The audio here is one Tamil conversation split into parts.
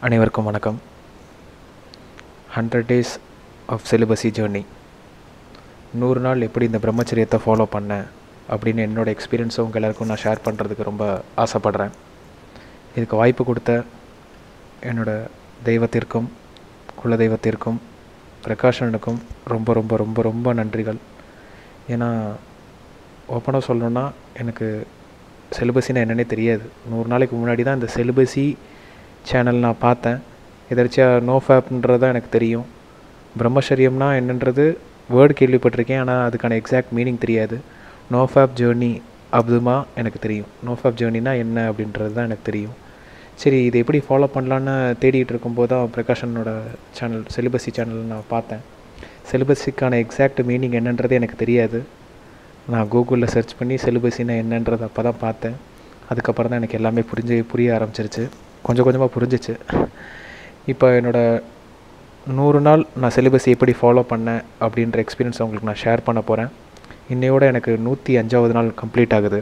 அனைவருக்கும் வணக்கம் hundred days of celibacy journey நூறு நாள் எப்படி இந்த பிரம்மச்சரியத்தை ஃபாலோ பண்ணேன் அப்படின்னு என்னோடய எக்ஸ்பீரியன்ஸை உங்கள் எல்லாருக்கும் நான் ஷேர் பண்ணுறதுக்கு ரொம்ப ஆசைப்பட்றேன் இதுக்கு வாய்ப்பு கொடுத்த என்னோடய தெய்வத்திற்கும் குல தெய்வத்திற்கும் பிரகாஷனுக்கும் ரொம்ப ரொம்ப ரொம்ப ரொம்ப நன்றிகள் ஏன்னா ஓப்பனாக சொல்லணுன்னா எனக்கு செலிபஸினா என்னன்னே தெரியாது நூறு நாளைக்கு முன்னாடி தான் இந்த செலிபஸி சேனல் நான் பார்த்தேன் எதர்ச்சியாக நோ ஃபேப்ன்றது தான் எனக்கு தெரியும் பிரம்மச்சரியம்னா என்னன்றது வேர்டு கேள்விப்பட்டிருக்கேன் ஆனால் அதுக்கான எக்ஸாக்ட் மீனிங் தெரியாது நோ ஃபேப் ஜேர்னி அதுமா எனக்கு தெரியும் நோ ஃபேப் ஜேர்னினா என்ன அப்படின்றது தான் எனக்கு தெரியும் சரி இது எப்படி ஃபாலோ பண்ணலான்னு தேடிட்டு இருக்கும்போது தான் பிரகாஷனோட சேனல் செலிபஸி சேனல் நான் பார்த்தேன் செலிபஸிக்கான எக்ஸாக்ட் மீனிங் என்னன்றது எனக்கு தெரியாது நான் கூகுளில் சர்ச் பண்ணி செலிபஸினா என்னன்றது அப்போ தான் பார்த்தேன் அதுக்கப்புறம் தான் எனக்கு எல்லாமே புரிஞ்சு புரிய ஆரம்பிச்சிருச்சு கொஞ்சம் கொஞ்சமாக புரிஞ்சிச்சு இப்போ என்னோடய நூறு நாள் நான் சிலபஸ் எப்படி ஃபாலோ பண்ணேன் அப்படின்ற எக்ஸ்பீரியன்ஸ் உங்களுக்கு நான் ஷேர் பண்ண போகிறேன் இன்னையோட எனக்கு நூற்றி அஞ்சாவது நாள் கம்ப்ளீட் ஆகுது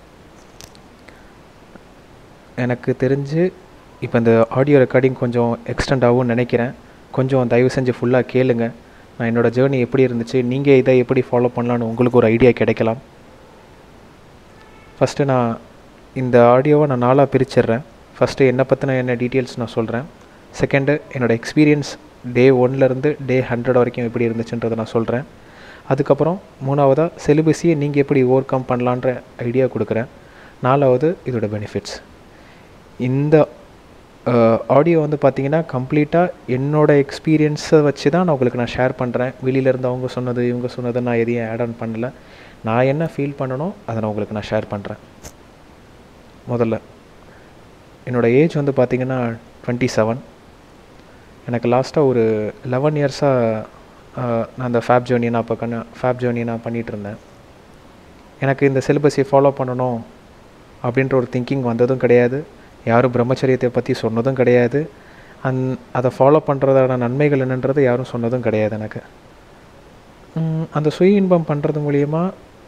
எனக்கு தெரிஞ்சு இப்போ இந்த ஆடியோ ரெக்கார்டிங் கொஞ்சம் எக்ஸ்டெண்ட் ஆகும்னு நினைக்கிறேன் கொஞ்சம் தயவு செஞ்சு ஃபுல்லாக கேளுங்க நான் என்னோடய ஜேர்னி எப்படி இருந்துச்சு நீங்கள் இதை எப்படி ஃபாலோ பண்ணலான்னு உங்களுக்கு ஒரு ஐடியா கிடைக்கலாம் ஃபஸ்ட்டு நான் இந்த ஆடியோவை நான் நாளாக பிரிச்சிடுறேன் ஃபஸ்ட்டு என்னை பற்றின என்ன டீட்டெயில்ஸ் நான் சொல்கிறேன் செகண்டு என்னோடய எக்ஸ்பீரியன்ஸ் டே ஒன்லேருந்து டே ஹண்ட்ரட் வரைக்கும் எப்படி இருந்துச்சுன்றதை நான் சொல்கிறேன் அதுக்கப்புறம் மூணாவதாக செலிபஸியை நீங்கள் எப்படி ஓவர் கம் பண்ணலான்ற ஐடியா கொடுக்குறேன் நாலாவது இதோட பெனிஃபிட்ஸ் இந்த ஆடியோ வந்து பார்த்தீங்கன்னா கம்ப்ளீட்டாக என்னோடய எக்ஸ்பீரியன்ஸை வச்சு தான் நான் உங்களுக்கு நான் ஷேர் பண்ணுறேன் வெளியிலேருந்து அவங்க சொன்னது இவங்க சொன்னதை நான் எதையும் ஆட் ஆன் பண்ணல நான் என்ன ஃபீல் பண்ணணும் அதை நான் உங்களுக்கு நான் ஷேர் பண்ணுறேன் முதல்ல என்னோடய ஏஜ் வந்து பார்த்திங்கன்னா டுவெண்ட்டி செவன் எனக்கு லாஸ்ட்டாக ஒரு லெவன் இயர்ஸாக நான் அந்த ஃபேப் ஜேர்னி நான் இப்போ கண்ண ஃபேப் ஜேர்னி நான் பண்ணிகிட்டு இருந்தேன் எனக்கு இந்த சிலபஸை ஃபாலோ பண்ணணும் அப்படின்ற ஒரு திங்கிங் வந்ததும் கிடையாது யாரும் பிரம்மச்சரியத்தை பற்றி சொன்னதும் கிடையாது அந் அதை ஃபாலோ பண்ணுறதான நன்மைகள் என்னன்றது யாரும் சொன்னதும் கிடையாது எனக்கு அந்த சுய இன்பம் பண்ணுறது மூலிமா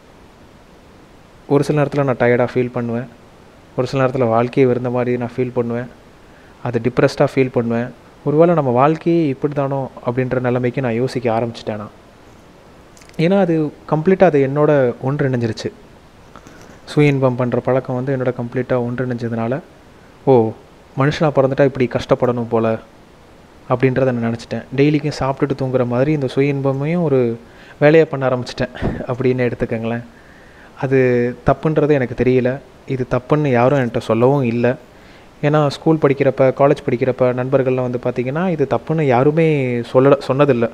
ஒரு சில நேரத்தில் நான் டயர்டாக ஃபீல் பண்ணுவேன் ஒரு சில நேரத்தில் வாழ்க்கையை இருந்த மாதிரி நான் ஃபீல் பண்ணுவேன் அது டிப்ரெஸ்டாக ஃபீல் பண்ணுவேன் ஒருவேளை நம்ம வாழ்க்கையே இப்படி தானோ அப்படின்ற நிலைமைக்கு நான் யோசிக்க ஆரம்பிச்சிட்டேன் நான் ஏன்னா அது கம்ப்ளீட்டாக அது என்னோட ஒன்றிணைஞ்சிருச்சு சுய இன்பம் பண்ணுற பழக்கம் வந்து என்னோட கம்ப்ளீட்டாக ஒன்றிணைஞ்சதுனால ஓ மனுஷனாக பிறந்துட்டா இப்படி கஷ்டப்படணும் போல் அப்படின்றத நான் நினச்சிட்டேன் டெய்லிக்கும் சாப்பிட்டுட்டு தூங்குற மாதிரி இந்த சுய இன்பமையும் ஒரு வேலையை பண்ண ஆரம்பிச்சிட்டேன் அப்படின்னு எடுத்துக்கங்களேன் அது தப்புன்றது எனக்கு தெரியல இது தப்புன்னு யாரும் என்கிட்ட சொல்லவும் இல்லை ஏன்னா ஸ்கூல் படிக்கிறப்ப காலேஜ் படிக்கிறப்ப நண்பர்கள்லாம் வந்து பார்த்திங்கன்னா இது தப்புன்னு யாருமே சொல்ல சொன்னதில்லை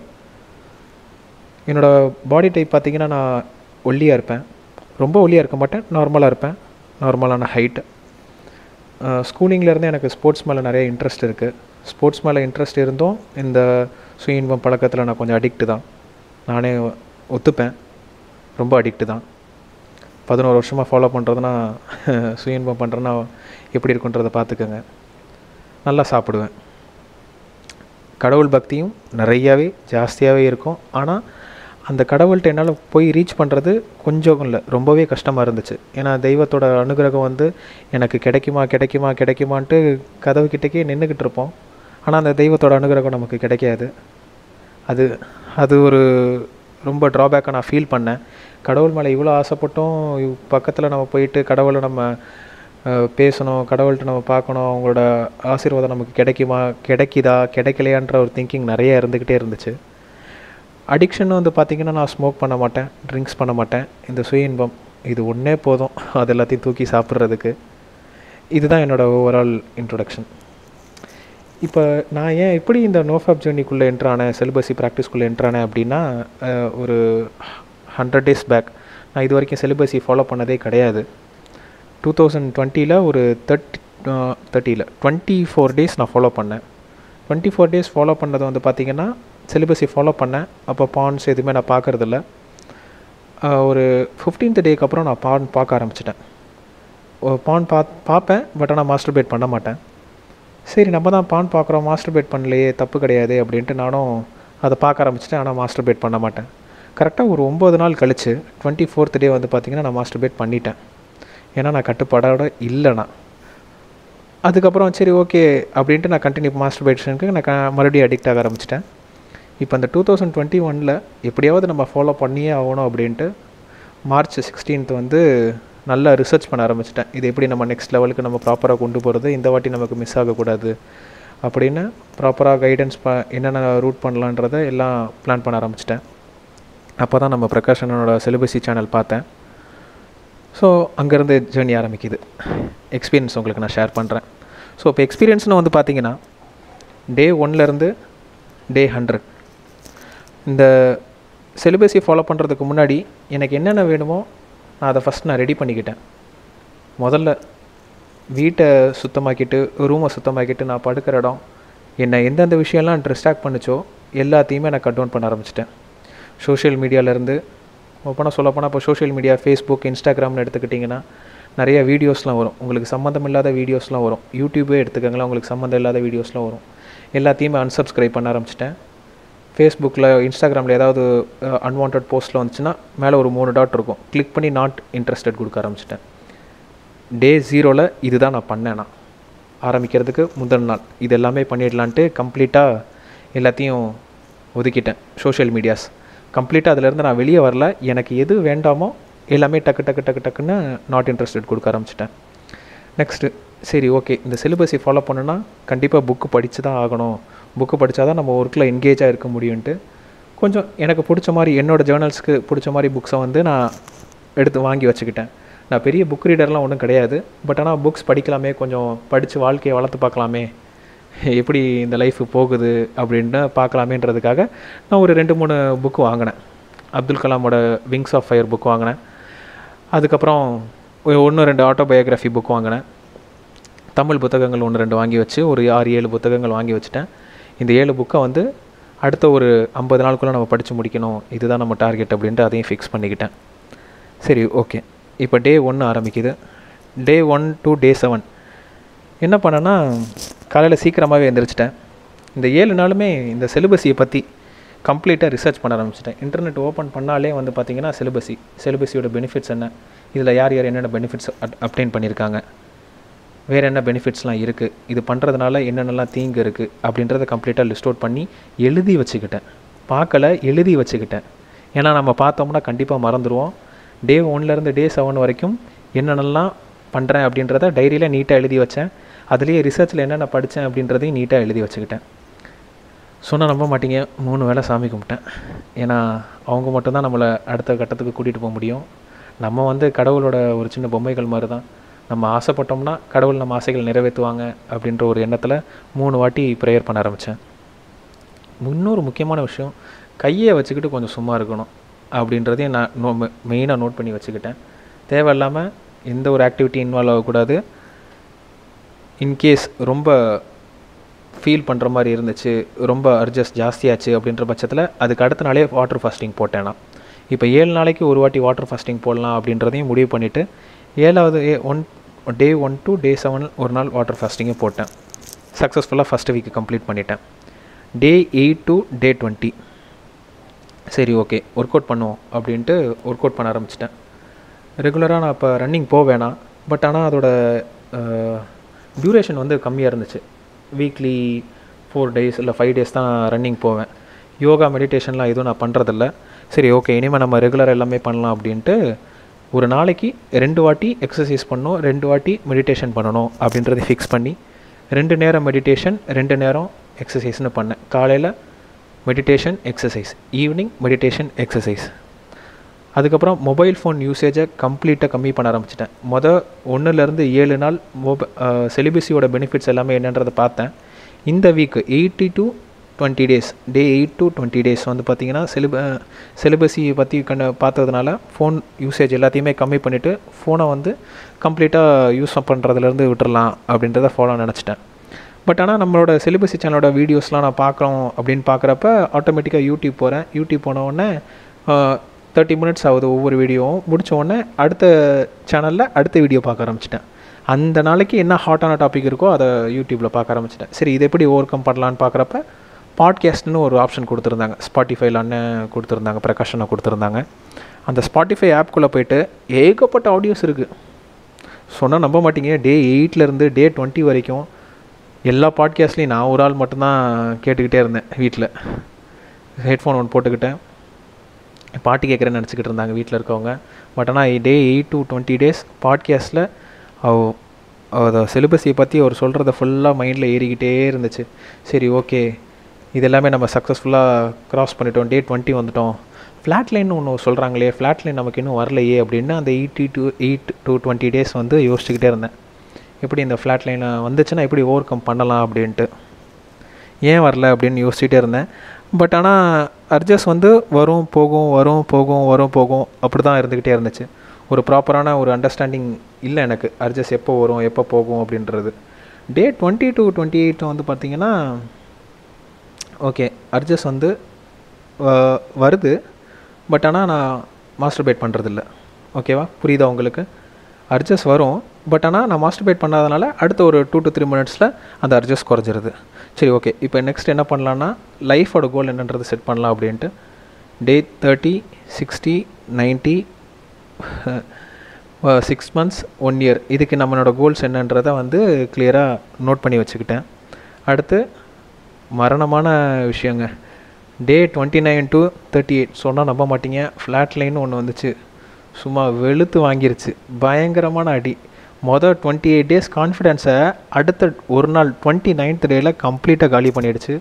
என்னோடய பாடி டைப் பார்த்திங்கன்னா நான் ஒல்லியாக இருப்பேன் ரொம்ப ஒல்லியாக இருக்க மாட்டேன் நார்மலாக இருப்பேன் நார்மலான ஹைட்டு ஸ்கூலிங்லேருந்து எனக்கு ஸ்போர்ட்ஸ் மேலே நிறைய இன்ட்ரெஸ்ட் இருக்குது ஸ்போர்ட்ஸ் மேலே இன்ட்ரெஸ்ட் இருந்தும் இந்த சுய இன்பம் பழக்கத்தில் நான் கொஞ்சம் அடிக்ட்டு தான் நானே ஒத்துப்பேன் ரொம்ப அடிக்ட்டு தான் பதினோரு வருஷமாக ஃபாலோ பண்ணுறதுனா சுய இன்பம் பண்ணுறேன்னா எப்படி இருக்குன்றதை பார்த்துக்கோங்க நல்லா சாப்பிடுவேன் கடவுள் பக்தியும் நிறையாவே ஜாஸ்தியாகவே இருக்கும் ஆனால் அந்த கடவுள்கிட்ட என்னால் போய் ரீச் பண்ணுறது கொஞ்சம் இல்லை ரொம்பவே கஷ்டமாக இருந்துச்சு ஏன்னா தெய்வத்தோட அனுகிரகம் வந்து எனக்கு கிடைக்குமா கிடைக்குமா கிடைக்குமான்ட்டு கதவு கிட்டக்கே நின்றுக்கிட்டு இருப்போம் ஆனால் அந்த தெய்வத்தோட அனுகிரகம் நமக்கு கிடைக்காது அது அது ஒரு ரொம்ப ட்ராபேக்காக நான் ஃபீல் பண்ணேன் கடவுள் மேலே இவ்வளோ ஆசைப்பட்டும் பக்கத்தில் நம்ம போயிட்டு கடவுளை நம்ம பேசணும் கடவுள்கிட்ட நம்ம பார்க்கணும் அவங்களோட ஆசீர்வாதம் நமக்கு கிடைக்குமா கிடைக்குதா கிடைக்கலையான்ற ஒரு திங்கிங் நிறைய இருந்துக்கிட்டே இருந்துச்சு அடிக்ஷன் வந்து பார்த்திங்கன்னா நான் ஸ்மோக் பண்ண மாட்டேன் ட்ரிங்க்ஸ் பண்ண மாட்டேன் இந்த சுய இன்பம் இது ஒன்றே போதும் அது எல்லாத்தையும் தூக்கி சாப்பிட்றதுக்கு இதுதான் என்னோடய ஓவரால் இன்ட்ரொடக்ஷன் இப்போ நான் ஏன் எப்படி இந்த நோஃபாப் ஜேர்னிக்குள்ளே என்ட்ரானேன் செலிபஸி ப்ராக்டிஸ்க்குள்ளே என்ட்ரானேன் அப்படின்னா ஒரு ஹண்ட்ரட் டேஸ் பேக் நான் இது வரைக்கும் செலிபஸி ஃபாலோ பண்ணதே கிடையாது டூ தௌசண்ட் டுவெண்ட்டியில் ஒரு தேர்ட்டி தேர்ட்டியில் டுவெண்ட்டி ஃபோர் டேஸ் நான் ஃபாலோ பண்ணேன் டுவெண்ட்டி ஃபோர் டேஸ் ஃபாலோ பண்ணது வந்து பார்த்திங்கன்னா சிலபஸை ஃபாலோ பண்ணேன் அப்போ பான்ஸ் எதுவுமே நான் பார்க்குறதில்ல ஒரு ஃபிஃப்டீன்த் டேக்கு அப்புறம் நான் பான் பார்க்க ஆரம்பிச்சிட்டேன் பான் பா பார்ப்பேன் பட் ஆனால் மாஸ்டர் பேட் பண்ண மாட்டேன் சரி நம்ம தான் பான் பார்க்குறோம் மாஸ்டர் பேட் பண்ணலையே தப்பு கிடையாது அப்படின்ட்டு நானும் அதை பார்க்க ஆரம்பிச்சிட்டேன் ஆனால் மாஸ்டர் பேட் பண்ண மாட்டேன் கரெக்டாக ஒரு ஒம்பது நாள் கழித்து டுவெண்ட்டி ஃபோர்த் டே வந்து பார்த்திங்கன்னா நான் மாஸ்டர் பேட் பண்ணிட்டேன் ஏன்னா நான் கட்டுப்பாடோட இல்லைண்ணா அதுக்கப்புறம் சரி ஓகே அப்படின்ட்டு நான் கண்டினியூ மாஸ்டர் பைட்ஷனுக்கு நான் க மறுபடியும் அடிக்ட் ஆக ஆரம்பிச்சிட்டேன் இப்போ அந்த டூ தௌசண்ட் டுவெண்ட்டி ஒனில் எப்படியாவது நம்ம ஃபாலோ பண்ணியே ஆகணும் அப்படின்ட்டு மார்ச் சிக்ஸ்டீன்த் வந்து நல்லா ரிசர்ச் பண்ண ஆரம்பிச்சிட்டேன் இது எப்படி நம்ம நெக்ஸ்ட் லெவலுக்கு நம்ம ப்ராப்பராக கொண்டு போகிறது இந்த வாட்டி நமக்கு மிஸ் ஆகக்கூடாது அப்படின்னு ப்ராப்பராக கைடன்ஸ் ப என்னென்ன ரூட் பண்ணலான்றதை எல்லாம் பிளான் பண்ண ஆரம்பிச்சிட்டேன் அப்போ தான் நம்ம பிரகாஷ் அண்ணனோட சிலபஸி சேனல் பார்த்தேன் ஸோ அங்கேருந்து ஜேர்னி ஆரம்பிக்குது எக்ஸ்பீரியன்ஸ் உங்களுக்கு நான் ஷேர் பண்ணுறேன் ஸோ இப்போ எக்ஸ்பீரியன்ஸ்னு வந்து பார்த்தீங்கன்னா டே ஒன்லேருந்து டே ஹண்ட்ரட் இந்த சிலபஸை ஃபாலோ பண்ணுறதுக்கு முன்னாடி எனக்கு என்னென்ன வேணுமோ நான் அதை ஃபஸ்ட் நான் ரெடி பண்ணிக்கிட்டேன் முதல்ல வீட்டை சுத்தமாக்கிட்டு ரூமை சுத்தமாக்கிட்டு நான் படுக்கிற இடம் என்னை எந்தெந்த விஷயம்லாம் டிஸ்ட்ராக்ட் பண்ணுச்சோ எல்லாத்தையுமே நான் கட் டவுன் பண்ண ஆரம்பிச்சிட்டேன் சோஷியல் மீடியாவிலேருந்து ஓப்பனாக சொல்லப்போனால் இப்போ சோஷியல் மீடியா ஃபேஸ்புக் இன்ஸ்டாகிராம்னு எடுத்துக்கிட்டிங்கன்னா நிறைய வீடியோஸ்லாம் வரும் உங்களுக்கு சம்மந்தம் இல்லாத வீடியோஸ்லாம் வரும் யூடியூபே எடுத்துக்கங்களேன் உங்களுக்கு சம்மந்தம் இல்லாத வீடியோஸ்லாம் வரும் எல்லாத்தையுமே unsubscribe பண்ண ஆரம்பிச்சிட்டேன் ஃபேஸ்புக்கில் இன்ஸ்டாகிராமில் ஏதாவது அன்வான்ட் போஸ்ட்டில் வந்துச்சுன்னா மேலே ஒரு மூணு டாட் இருக்கும் கிளிக் பண்ணி நாட் இன்ட்ரெஸ்டட் கொடுக்க ஆரம்பிச்சிட்டேன் டே ஜீரோவில் இதுதான் நான் பண்ணேன் நான் ஆரம்பிக்கிறதுக்கு முதல் நாள் இது எல்லாமே பண்ணிடலான்ட்டு கம்ப்ளீட்டாக எல்லாத்தையும் ஒதுக்கிட்டேன் சோஷியல் மீடியாஸ் கம்ப்ளீட்டாக அதிலேருந்து நான் வெளியே வரல எனக்கு எது வேண்டாமோ எல்லாமே டக்கு டக்கு டக்கு டக்குன்னு நாட் இன்ட்ரெஸ்டட் கொடுக்க ஆரம்பிச்சிட்டேன் நெக்ஸ்ட்டு சரி ஓகே இந்த சிலபஸை ஃபாலோ பண்ணுன்னா கண்டிப்பாக புக்கு படித்து தான் ஆகணும் புக்கு படித்தா தான் நம்ம ஒர்க்கில் என்கேஜாக இருக்க முடியும்ன்ட்டு கொஞ்சம் எனக்கு பிடிச்ச மாதிரி என்னோடய ஜேர்னல்ஸ்க்கு பிடிச்ச மாதிரி புக்ஸை வந்து நான் எடுத்து வாங்கி வச்சுக்கிட்டேன் நான் பெரிய புக் ரீடர்லாம் ஒன்றும் கிடையாது பட் ஆனால் புக்ஸ் படிக்கலாமே கொஞ்சம் படித்து வாழ்க்கையை வளர்த்து பார்க்கலாமே எப்படி இந்த லைஃப் போகுது அப்படின்னு பார்க்கலாமேன்றதுக்காக நான் ஒரு ரெண்டு மூணு புக்கு வாங்கினேன் அப்துல் கலாமோட விங்ஸ் ஆஃப் ஃபயர் புக் வாங்கினேன் அதுக்கப்புறம் ஒன்று ரெண்டு ஆட்டோபயோகிராஃபி புக் வாங்கினேன் தமிழ் புத்தகங்கள் ஒன்று ரெண்டு வாங்கி வச்சு ஒரு ஆறு ஏழு புத்தகங்கள் வாங்கி வச்சுட்டேன் இந்த ஏழு புக்கை வந்து அடுத்த ஒரு ஐம்பது நாளுக்குள்ளே நம்ம படித்து முடிக்கணும் இதுதான் நம்ம டார்கெட் அப்படின்ட்டு அதையும் ஃபிக்ஸ் பண்ணிக்கிட்டேன் சரி ஓகே இப்போ டே ஒன்று ஆரம்பிக்குது day one to day seven என்ன பண்ணேன்னா காலையில் சீக்கிரமாகவே எழுந்திரிச்சிட்டேன் இந்த ஏழு நாளுமே இந்த சிலபஸியை பற்றி கம்ப்ளீட்டாக ரிசர்ச் பண்ண ஆரம்பிச்சிட்டேன் இன்டர்நெட் ஓப்பன் பண்ணாலே வந்து பார்த்தீங்கன்னா சிலபஸி சிலபஸியோட பெனிஃபிட்ஸ் என்ன இதில் யார் யார் என்னென்ன பெனிஃபிட்ஸ் அப்டைன் பண்ணியிருக்காங்க வேறு என்ன பெனிஃபிட்ஸ்லாம் இருக்குது இது பண்ணுறதுனால என்னென்னலாம் தீங்கு இருக்குது அப்படின்றத கம்ப்ளீட்டாக லிஸ்ட் அவுட் பண்ணி எழுதி வச்சுக்கிட்டேன் பார்க்கல எழுதி வச்சுக்கிட்டேன் ஏன்னா நம்ம பார்த்தோம்னா கண்டிப்பாக மறந்துடுவோம் டே ஒன்லேருந்து டே செவன் வரைக்கும் என்னென்னலாம் பண்ணுறேன் அப்படின்றத டைரியில் நீட்டாக எழுதி வச்சேன் அதுலேயே ரிசர்ச்சில் என்னென்ன படித்தேன் அப்படின்றதையும் நீட்டாக எழுதி வச்சுக்கிட்டேன் சொன்னால் நம்ப மாட்டீங்க மூணு வேளை சாமி கும்பிட்டேன் ஏன்னா அவங்க மட்டும்தான் நம்மளை அடுத்த கட்டத்துக்கு கூட்டிகிட்டு போக முடியும் நம்ம வந்து கடவுளோட ஒரு சின்ன பொம்மைகள் மாதிரி தான் நம்ம ஆசைப்பட்டோம்னா கடவுள் நம்ம ஆசைகள் நிறைவேற்றுவாங்க அப்படின்ற ஒரு எண்ணத்தில் மூணு வாட்டி ப்ரேயர் பண்ண ஆரம்பித்தேன் இன்னொரு முக்கியமான விஷயம் கையை வச்சுக்கிட்டு கொஞ்சம் சும்மா இருக்கணும் அப்படின்றதையும் நான் நோ மெயினாக நோட் பண்ணி வச்சுக்கிட்டேன் தேவையில்லாமல் எந்த ஒரு ஆக்டிவிட்டி இன்வால்வ் ஆகக்கூடாது இன்கேஸ் ரொம்ப ஃபீல் பண்ணுற மாதிரி இருந்துச்சு ரொம்ப அர்ஜஸ்ட் ஜாஸ்தியாச்சு அப்படின்ற பட்சத்தில் அதுக்கு அடுத்த நாளே வாட்டர் ஃபாஸ்டிங் போட்டேன் நான் இப்போ ஏழு நாளைக்கு ஒரு வாட்டி வாட்டர் ஃபாஸ்டிங் போடலாம் அப்படின்றதையும் முடிவு பண்ணிவிட்டு ஏழாவது ஏ one day one to day seven ஒரு நாள் வாட்டர் ஃபாஸ்டிங்கே போட்டேன் சக்ஸஸ்ஃபுல்லாக ஃபஸ்ட்டு வீக் கம்ப்ளீட் பண்ணிட்டேன் day eight to day twenty சரி ஓகே ஒர்க் அவுட் பண்ணுவோம் அப்படின்ட்டு ஒர்க் அவுட் பண்ண ஆரம்பிச்சிட்டேன் ரெகுலராக நான் இப்போ ரன்னிங் போவேணா பட் ஆனால் அதோட டியூரேஷன் வந்து கம்மியாக இருந்துச்சு வீக்லி ஃபோர் டேஸ் இல்லை ஃபைவ் டேஸ் தான் ரன்னிங் போவேன் யோகா மெடிடேஷன்லாம் எதுவும் நான் பண்ணுறதில்ல சரி ஓகே இனிமேல் நம்ம ரெகுலராக எல்லாமே பண்ணலாம் அப்படின்ட்டு ஒரு நாளைக்கு ரெண்டு வாட்டி எக்ஸசைஸ் பண்ணணும் ரெண்டு வாட்டி மெடிடேஷன் பண்ணணும் அப்படின்றத ஃபிக்ஸ் பண்ணி ரெண்டு நேரம் மெடிடேஷன் ரெண்டு நேரம் எக்ஸசைஸ்னு பண்ணேன் காலையில் meditation exercise evening meditation exercise அதுக்கப்புறம் மொபைல் ஃபோன் யூசேஜை கம்ப்ளீட்டாக கம்மி பண்ண ஆரம்பிச்சிட்டேன் மொதல் ஒன்றுலேருந்து ஏழு நாள் மொப செலிபஸியோட பெனிஃபிட்ஸ் எல்லாமே என்னன்றதை பார்த்தேன் இந்த week eighty to twenty days day eight to twenty days வந்து பார்த்திங்கன்னா செலிப சிலபஸி பற்றி கண்டு பார்த்ததுனால ஃபோன் யூசேஜ் எல்லாத்தையுமே கம்மி பண்ணிவிட்டு ஃபோனை வந்து கம்ப்ளீட்டாக யூஸ் பண்ணுறதுலேருந்து விட்டுறலாம் அப்படின்றத ஃபாலோ நினச்சிட்டேன் பட் ஆனால் நம்மளோட சிலபஸி சேனலோட வீடியோஸ்லாம் நான் பார்க்குறோம் அப்படின்னு பார்க்குறப்ப ஆட்டோமேட்டிக்காக யூடியூப் போகிறேன் யூடியூப் போன உடனே தேர்ட்டி மினிட்ஸ் ஆகுது ஒவ்வொரு வீடியோவும் முடித்த உடனே அடுத்த சேனலில் அடுத்த வீடியோ பார்க்க ஆரம்பிச்சிட்டேன் அந்த நாளைக்கு என்ன ஹாட்டான டாபிக் இருக்கோ அதை யூடியூப்பில் பார்க்க ஆரம்பிச்சிட்டேன் சரி இது எப்படி ஓவர் கம் பண்ணலான்னு பார்க்குறப்ப பாட்காஸ்ட்னு ஒரு ஆப்ஷன் கொடுத்துருந்தாங்க ஸ்பாட்டிஃபைல அண்ணன் கொடுத்துருந்தாங்க பிரகாஷனை கொடுத்துருந்தாங்க அந்த ஸ்பாட்டிஃபை ஆப்குள்ளே போயிட்டு ஏகப்பட்ட ஆடியோஸ் இருக்குது சொன்னால் நம்ப மாட்டீங்க டே எயிட்லேருந்து டே டுவெண்ட்டி வரைக்கும் எல்லா பாட்காஸ்ட்லேயும் நான் ஒரு ஆள் மட்டும்தான் கேட்டுக்கிட்டே இருந்தேன் வீட்டில் ஹெட்ஃபோன் ஒன்று போட்டுக்கிட்டேன் பாட்டு கேட்குறேன்னு நினச்சிக்கிட்டு இருந்தாங்க வீட்டில் இருக்கவங்க பட் ஆனால் day eight to twenty days பாட்காஸ்ட்டில் அவ சிலபஸை பற்றி அவர் சொல்கிறத ஃபுல்லாக மைண்டில் ஏறிக்கிட்டே இருந்துச்சு சரி ஓகே இது எல்லாமே நம்ம சக்ஸஸ்ஃபுல்லாக க்ராஸ் பண்ணிட்டோம் டே டுவெண்ட்டி வந்துட்டோம் ஃப்ளாட் லைன் ஒன்று சொல்கிறாங்களே ஃப்ளாட் லைன் நமக்கு இன்னும் வரலையே அப்படின்னு அந்த eighty to eight to twenty days வந்து யோசிச்சுக்கிட்டே இருந்தேன் எப்படி இந்த ஃப்ளாட் லைனை வந்துச்சுன்னா எப்படி ஓவர் கம் பண்ணலாம் அப்படின்ட்டு ஏன் வரல அப்படின்னு யோசிச்சுட்டே இருந்தேன் பட் ஆனால் அர்ஜஸ் வந்து வரும் போகும் வரும் போகும் வரும் போகும் அப்படி தான் இருந்துக்கிட்டே இருந்துச்சு ஒரு ப்ராப்பரான ஒரு அண்டர்ஸ்டாண்டிங் இல்லை எனக்கு அர்ஜஸ் எப்போ வரும் எப்போ போகும் அப்படின்றது day twenty to twenty eight வந்து பார்த்திங்கன்னா ஓகே அர்ஜஸ் வந்து வருது பட் ஆனால் நான் மாஸ்டர் பேட் பண்ணுறதில்ல ஓகேவா புரியுதா உங்களுக்கு அர்ஜஸ் வரும் பட் ஆனால் நான் மாஸ்டர் பேட் பண்ணாதனால அடுத்த ஒரு டூ டு த்ரீ மினிட்ஸில் அந்த அர்ஜஸ் குறைஞ்சிருது சரி ஓகே இப்போ நெக்ஸ்ட் என்ன பண்ணலான்னா லைஃபோட கோல் என்னன்றது செட் பண்ணலாம் அப்படின்ட்டு day thirty sixty ninety six months one year இதுக்கு நம்மளோட கோல்ஸ் என்னன்றதை வந்து கிளியராக நோட் பண்ணி வச்சுக்கிட்டேன் அடுத்து மரணமான விஷயங்க day twenty nine to thirty eight சொன்னால் நம்ப மாட்டீங்க ஃப்ளாட் லைன் ஒன்று வந்துச்சு சும்மா வெளுத்து வாங்கிருச்சு பயங்கரமான அடி மொதல் டுவெண்ட்டி எயிட் டேஸ் கான்ஃபிடென்ஸை அடுத்த ஒரு நாள் டுவெண்ட்டி நைன்த் டேயில் கம்ப்ளீட்டாக காலி பண்ணிடுச்சு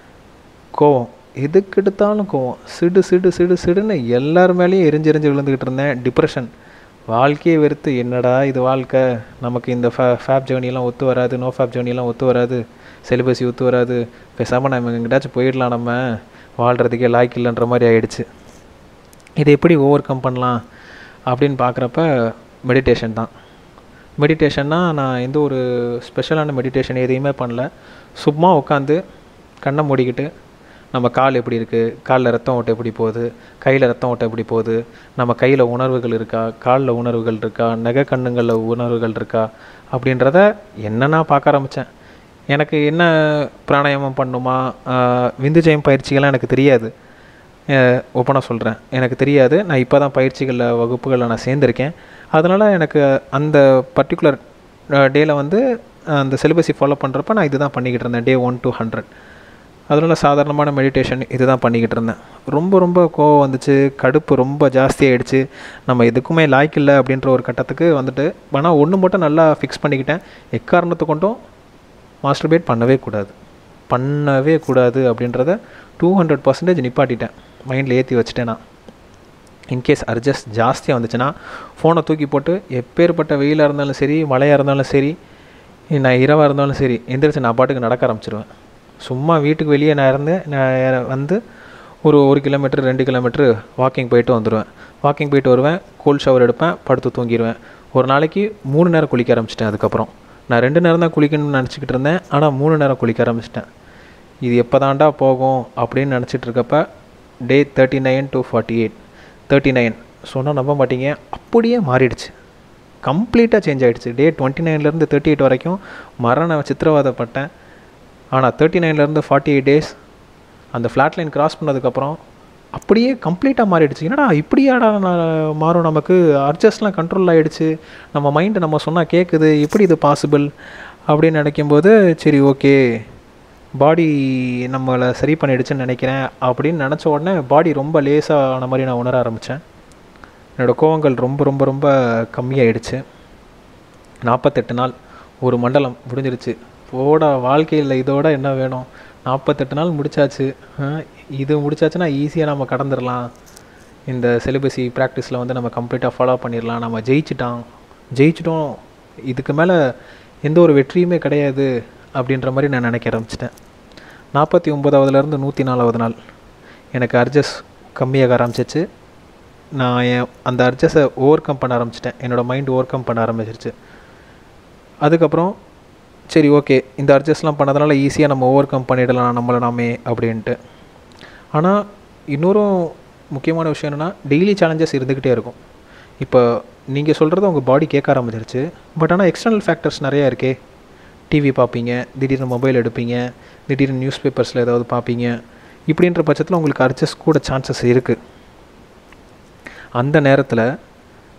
கோவம் எதுக்கு எடுத்தாலும் கோவம் சிடு சிடு சிடு சிடுன்னு எல்லார் மேலேயும் எரிஞ்சு எரிஞ்சு விழுந்துக்கிட்டு இருந்தேன் டிப்ரெஷன் வாழ்க்கையை வெறுத்து என்னடா இது வாழ்க்கை நமக்கு இந்த ஃபே ஃபேப் ஜேர்னியெல்லாம் ஒத்து வராது நோ ஃபேப் ஜேர்னியெல்லாம் ஒத்து வராது செலிபஸி ஒத்து வராது பேசாமல் நம்ம எங்கிட்டாச்சும் போயிடலாம் நம்ம வாழ்கிறதுக்கே லாய்க்கு இல்லைன்ற மாதிரி ஆயிடுச்சு இதை எப்படி ஓவர் கம் பண்ணலாம் அப்படின்னு பார்க்குறப்ப மெடிடேஷன் தான் மெடிடேஷன்னா நான் எந்த ஒரு ஸ்பெஷலான மெடிடேஷன் எதையுமே பண்ணல சும்மா உட்காந்து கண்ணை மூடிக்கிட்டு நம்ம கால் எப்படி இருக்குது காலில் ரத்தம் ஓட்டம் எப்படி போகுது கையில் ரத்தம் ஓட்டம் எப்படி போகுது நம்ம கையில் உணர்வுகள் இருக்கா காலில் உணர்வுகள் இருக்கா நகை கண்ணுங்களில் உணர்வுகள் இருக்கா அப்படின்றத என்னென்னா பார்க்க ஆரம்பித்தேன் எனக்கு என்ன பிராணாயாமம் பண்ணுமா விந்து ஜெயம் பயிற்சிகள்லாம் எனக்கு தெரியாது ஓப்பனாக சொல்கிறேன் எனக்கு தெரியாது நான் இப்போ தான் பயிற்சிகளில் வகுப்புகளில் நான் சேர்ந்துருக்கேன் அதனால் எனக்கு அந்த பர்டிகுலர் டேயில் வந்து அந்த சிலபஸை ஃபாலோ பண்ணுறப்ப நான் இது தான் பண்ணிக்கிட்டு இருந்தேன் டே ஒன் டு ஹண்ட்ரட் அதனால் சாதாரணமான மெடிடேஷன் இது தான் பண்ணிக்கிட்டு இருந்தேன் ரொம்ப ரொம்ப கோவம் வந்துச்சு கடுப்பு ரொம்ப ஜாஸ்தியாகிடுச்சு நம்ம எதுக்குமே லாய்க்கு இல்லை அப்படின்ற ஒரு கட்டத்துக்கு வந்துட்டு ஆனால் ஒன்று மட்டும் நல்லா ஃபிக்ஸ் பண்ணிக்கிட்டேன் எக்காரணத்தை கொண்டும் மாஸ்டர்பேட் பண்ணவே கூடாது பண்ணவே கூடாது அப்படின்றத டூ ஹண்ட்ரட் பர்சன்டேஜ் நிப்பாட்டிட்டேன் மைண்டில் ஏற்றி வச்சுட்டேன் நான் இன்கேஸ் அர்ஜஸ்ட் ஜாஸ்தியாக வந்துச்சுன்னா ஃபோனை தூக்கி போட்டு எப்பேற்பட்ட வெயிலாக இருந்தாலும் சரி மழையாக இருந்தாலும் சரி நான் இரவாக இருந்தாலும் சரி எந்திரிச்சு நான் பாட்டுக்கு நடக்க ஆரம்பிச்சிருவேன் சும்மா வீட்டுக்கு வெளியே நான் இருந்து நான் வந்து ஒரு ஒரு கிலோமீட்டர் ரெண்டு கிலோமீட்டர் வாக்கிங் போயிட்டு வந்துடுவேன் வாக்கிங் போயிட்டு வருவேன் கோல்ட் ஷவர் எடுப்பேன் படுத்து தூங்கிடுவேன் ஒரு நாளைக்கு மூணு நேரம் குளிக்க ஆரம்பிச்சிட்டேன் அதுக்கப்புறம் நான் ரெண்டு நேரம் தான் குளிக்கணும்னு நினச்சிக்கிட்டு இருந்தேன் ஆனால் மூணு நேரம் குளிக்க ஆரம்பிச்சிட்டேன் இது எப்போ தாண்டா போகும் அப்படின்னு நினச்சிட்டு இருக்கப்ப day thirty nine to forty eight thirty nine சொன்னால் நம்ப மாட்டீங்க அப்படியே மாறிடுச்சு கம்ப்ளீட்டாக சேஞ்ச் ஆகிடுச்சு டே டுவெண்ட்டி நைன்லேருந்து தேர்ட்டி எயிட் வரைக்கும் மரண சித்திரவாதப்பட்டேன் ஆனால் தேர்ட்டி நைன்லேருந்து ஃபார்ட்டி எயிட் டேஸ் அந்த ஃப்ளாட் லைன் கிராஸ் பண்ணதுக்கப்புறம் அப்படியே கம்ப்ளீட்டாக மாறிடுச்சு என்னடா இப்படியாடா மாறும் நமக்கு அட்ஜஸ்ட்லாம் கண்ட்ரோல் ஆகிடுச்சு நம்ம மைண்டு நம்ம சொன்னால் கேட்குது எப்படி இது பாசிபிள் அப்படின்னு நினைக்கும்போது சரி ஓகே பாடி நம்மளை சரி பண்ணிடுச்சுன்னு நினைக்கிறேன் அப்படின்னு நினச்ச உடனே பாடி ரொம்ப லேசான மாதிரி நான் உணர ஆரம்பித்தேன் என்னோடய கோவங்கள் ரொம்ப ரொம்ப ரொம்ப கம்மியாயிடுச்சு நாற்பத்தெட்டு நாள் ஒரு மண்டலம் முடிஞ்சிருச்சு போட வாழ்க்கையில் இதோட என்ன வேணும் நாற்பத்தெட்டு நாள் முடிச்சாச்சு இது முடிச்சாச்சுன்னா ஈஸியாக நம்ம கடந்துடலாம் இந்த சிலபஸி ப்ராக்டிஸில் வந்து நம்ம கம்ப்ளீட்டாக ஃபாலோ பண்ணிடலாம் நம்ம ஜெயிச்சிட்டோம் ஜெயிச்சிட்டோம் இதுக்கு மேலே எந்த ஒரு வெற்றியுமே கிடையாது அப்படின்ற மாதிரி நான் நினைக்க ஆரம்பிச்சிட்டேன் நாற்பத்தி ஒம்போதாவதுலேருந்து நூற்றி நாலாவது நாள் எனக்கு அர்ஜஸ் கம்மியாக ஆரம்பிச்சிச்சு நான் என் அந்த அர்ஜஸை ஓவர் கம் பண்ண ஆரம்பிச்சிட்டேன் என்னோடய மைண்ட் ஓவர் கம் பண்ண ஆரம்பிச்சிருச்சு அதுக்கப்புறம் சரி ஓகே இந்த அட்ஜஸ்ட்லாம் பண்ணதுனால ஈஸியாக நம்ம ஓவர் கம் பண்ணிடலாம் நம்மளை நாமே அப்படின்ட்டு ஆனால் இன்னொரு முக்கியமான விஷயம் என்னென்னா டெய்லி சேலஞ்சஸ் இருந்துக்கிட்டே இருக்கும் இப்போ நீங்கள் சொல்கிறத உங்கள் பாடி கேட்க ஆரம்பிச்சிருச்சு பட் ஆனால் எக்ஸ்டர்னல் ஃபேக்டர்ஸ் நிறையா இருக்கே டிவி பார்ப்பீங்க திடீர்னு மொபைல் எடுப்பீங்க திடீர்னு நியூஸ் பேப்பர்ஸில் ஏதாவது பார்ப்பீங்க இப்படின்ற பட்சத்தில் உங்களுக்கு அட்ஜஸ்ட் கூட சான்சஸ் இருக்குது அந்த நேரத்தில்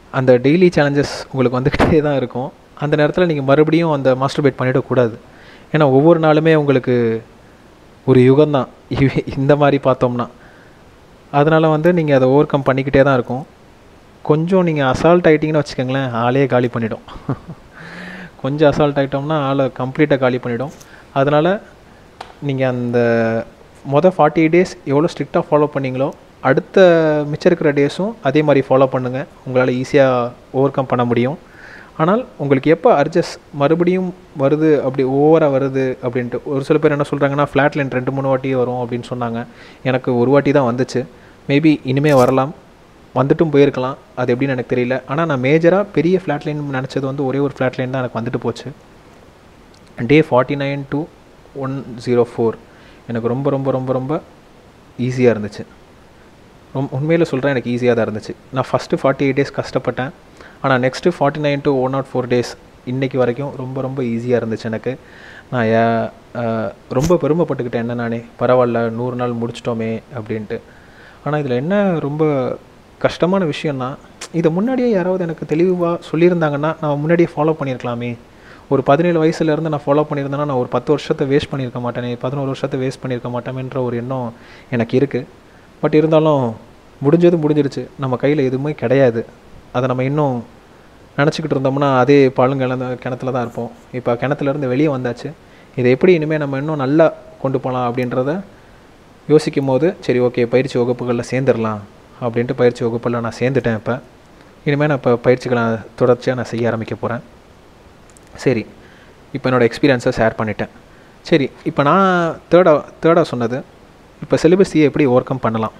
அந்த டெய்லி சேலஞ்சஸ் உங்களுக்கு வந்துக்கிட்டே தான் இருக்கும் அந்த நேரத்தில் நீங்கள் மறுபடியும் அந்த மாஸ்டர்பேட் பண்ணிடக்கூடாது ஏன்னா ஒவ்வொரு நாளுமே உங்களுக்கு ஒரு யுகம்தான் இவ- இந்த மாதிரி பார்த்தோம்னா அதனால் வந்து நீங்கள் அதை ஓவர் கம் பண்ணிக்கிட்டே தான் இருக்கும் கொஞ்சம் நீங்கள் அசால்ட் ஆகிட்டிங்கன்னு வச்சுக்கோங்களேன் ஆளே காலி பண்ணிடும் கொஞ்சம் அசால்ட் ஆகிட்டோம்னா ஆளை கம்ப்ளீட்டாக காலி பண்ணிடும் அதனால் நீங்கள் அந்த மொதல் ஃபார்ட்டி டேஸ் எவ்வளோ ஸ்ட்ரிக்டாக ஃபாலோ பண்ணீங்களோ அடுத்த மிச்சம் இருக்கிற டேஸும் அதே மாதிரி ஃபாலோ பண்ணுங்கள் உங்களால் ஈஸியாக ஓவர் கம் பண்ண முடியும் ஆனால் உங்களுக்கு எப்போ அர்ஜஸ் மறுபடியும் வருது அப்படி ஓவராக வருது அப்படின்ட்டு ஒரு சில பேர் என்ன சொல்கிறாங்கன்னா ஃப்ளாட் லைன் ரெண்டு மூணு வாட்டி வரும் அப்படின்னு சொன்னாங்க எனக்கு ஒரு வாட்டி தான் வந்துச்சு மேபி இனிமே வரலாம் வந்துட்டும் போயிருக்கலாம் அது எப்படின்னு எனக்கு தெரியல ஆனால் நான் மேஜராக பெரிய ஃப்ளாட் லைன் நினச்சது வந்து ஒரே ஒரு ஃப்ளாட் லைன் தான் எனக்கு வந்துட்டு போச்சு day forty nine to one zero four எனக்கு ரொம்ப ரொம்ப ரொம்ப ரொம்ப ஈஸியாக இருந்துச்சு ரொம்ப உண்மையில் சொல்கிறேன் எனக்கு ஈஸியாக தான் இருந்துச்சு நான் ஃபஸ்ட்டு ஃபார்ட்டி எயிட் டேஸ் கஷ்டப்பட்டேன் ஆனால் next forty nine to one nought four days இன்றைக்கி வரைக்கும் ரொம்ப ரொம்ப ஈஸியாக இருந்துச்சு எனக்கு நான் ஏ- அஹ், ரொம்ப பெருமைப்பட்டுக்கிட்டேன் என்ன நானே பரவாயில்ல நூறு நாள் முடிச்சிட்டோமே அப்படின்ட்டு ஆனால் இதில் என்ன ரொம்ப கஷ்டமான விஷயம்னா இதை முன்னாடியே யாராவது எனக்கு தெளிவாக சொல்லியிருந்தாங்கன்னா நான் முன்னாடியே ஃபாலோ பண்ணியிருக்கலாமே ஒரு பதினேழு வயசுலேருந்து நான் ஃபாலோ பண்ணியிருந்தேன்னா நான் ஒரு பத்து வருஷத்தை வேஸ்ட் பண்ணியிருக்க மாட்டேனே பதினோரு வருஷத்தை வேஸ்ட் பண்ணியிருக்க மாட்டேன்ற ஒரு எண்ணம் எனக்கு இருக்குது பட் இருந்தாலும் முடிஞ்சது முடிஞ்சிருச்சு நம்ம கையில் எதுவுமே கிடையாது அதை நம்ம இன்னும் நினச்சிக்கிட்டு இருந்தோம்னா அதே பாலுங்கிழந்த கிணத்துல தான் இருப்போம் இப்போ கிணத்துலேருந்து வெளியே வந்தாச்சு இதை எப்படி இனிமேல் நம்ம இன்னும் நல்லா கொண்டு போகலாம் அப்படின்றத யோசிக்கும் போது சரி ஓகே பயிற்சி வகுப்புகளில் சேர்ந்துடலாம் அப்படின்ட்டு பயிற்சி வகுப்பில் நான் சேர்ந்துட்டேன் இப்போ இனிமேல் நான் இப்போ பயிற்சிகளை தொடர்ச்சியாக நான் செய்ய ஆரம்பிக்க போகிறேன் சரி இப்போ என்னோடய எக்ஸ்பீரியன்ஸை ஷேர் பண்ணிட்டேன் சரி இப்போ நான் தேர்டாக தேர்டாக சொன்னது இப்போ சிலிபஸையை எப்படி ஓவர் கம் பண்ணலாம்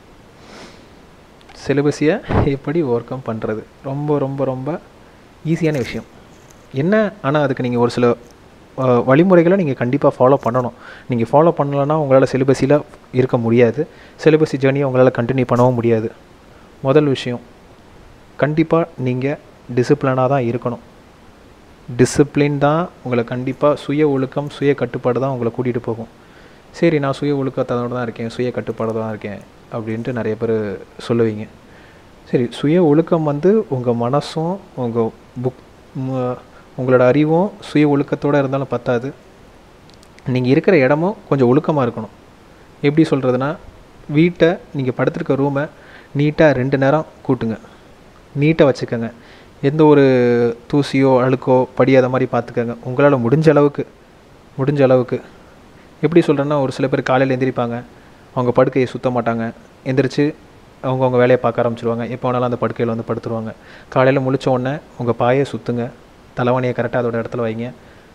சிலபஸியை எப்படி ஓவர் கம் பண்ணுறது ரொம்ப ரொம்ப ரொம்ப ஈஸியான விஷயம் என்ன ஆனால் அதுக்கு நீங்கள் ஒரு சில அஹ், வழிமுறைகளை நீங்கள் கண்டிப்பாக ஃபாலோ பண்ணணும் நீங்கள் ஃபாலோ பண்ணலன்னா உங்களால் சிலிபஸில் இருக்க முடியாது சிலிபஸி ஜேர்னியை உங்களால் கண்டினியூ பண்ணவும் முடியாது முதல் விஷயம் கண்டிப்பாக நீங்கள் டிசிப்ளினாக தான் இருக்கணும் டிசிப்ளின் தான் உங்களை கண்டிப்பாக சுய ஒழுக்கம் சுய கட்டுப்பாடு தான் உங்களை கூட்டிகிட்டு போகும் சரி நான் சுய ஒழுக்கத்தோட தான் இருக்கேன் சுய கட்டுப்பாடு தான் இருக்கேன் அப்படின்ட்டு நிறைய பேர் சொல்லுவீங்க சரி சுய ஒழுக்கம் வந்து உங்கள் மனசும் உங்கள் புக் ம- உங்களோட அறிவும் சுய ஒழுக்கத்தோடு இருந்தாலும் பத்தாது நீங்கள் இருக்கிற இடமும் கொஞ்சம் ஒழுக்கமாக இருக்கணும் எப்படி சொல்கிறதுனா வீட்டை நீங்கள் படுத்திருக்க ரூமை நீட்டாக ரெண்டு நேரம் கூட்டுங்க நீட்டாக வச்சுக்கோங்க எந்த ஒரு தூசியோ அழுக்கோ படியாத மாதிரி பார்த்துக்கோங்க உங்களால் முடிஞ்ச அளவுக்கு முடிஞ்ச அளவுக்கு எப்படி சொல்கிறேன்னா ஒரு சில பேர் காலையில் எந்திரிப்பாங்க அவங்க படுக்கையை சுத்த மாட்டாங்க எந்திரிச்சு அவங்கவுங்க வேலையை பார்க்க ஆரம்பிச்சிருவாங்க எப்போ வேணாலும் அந்த படுக்கையில் வந்து படுத்துருவாங்க காலையில் முழிச்ச உடனே உங்கள் பாயை சுற்றுங்க தலைவணியை கரெக்டாக அதோட இடத்துல வைங்க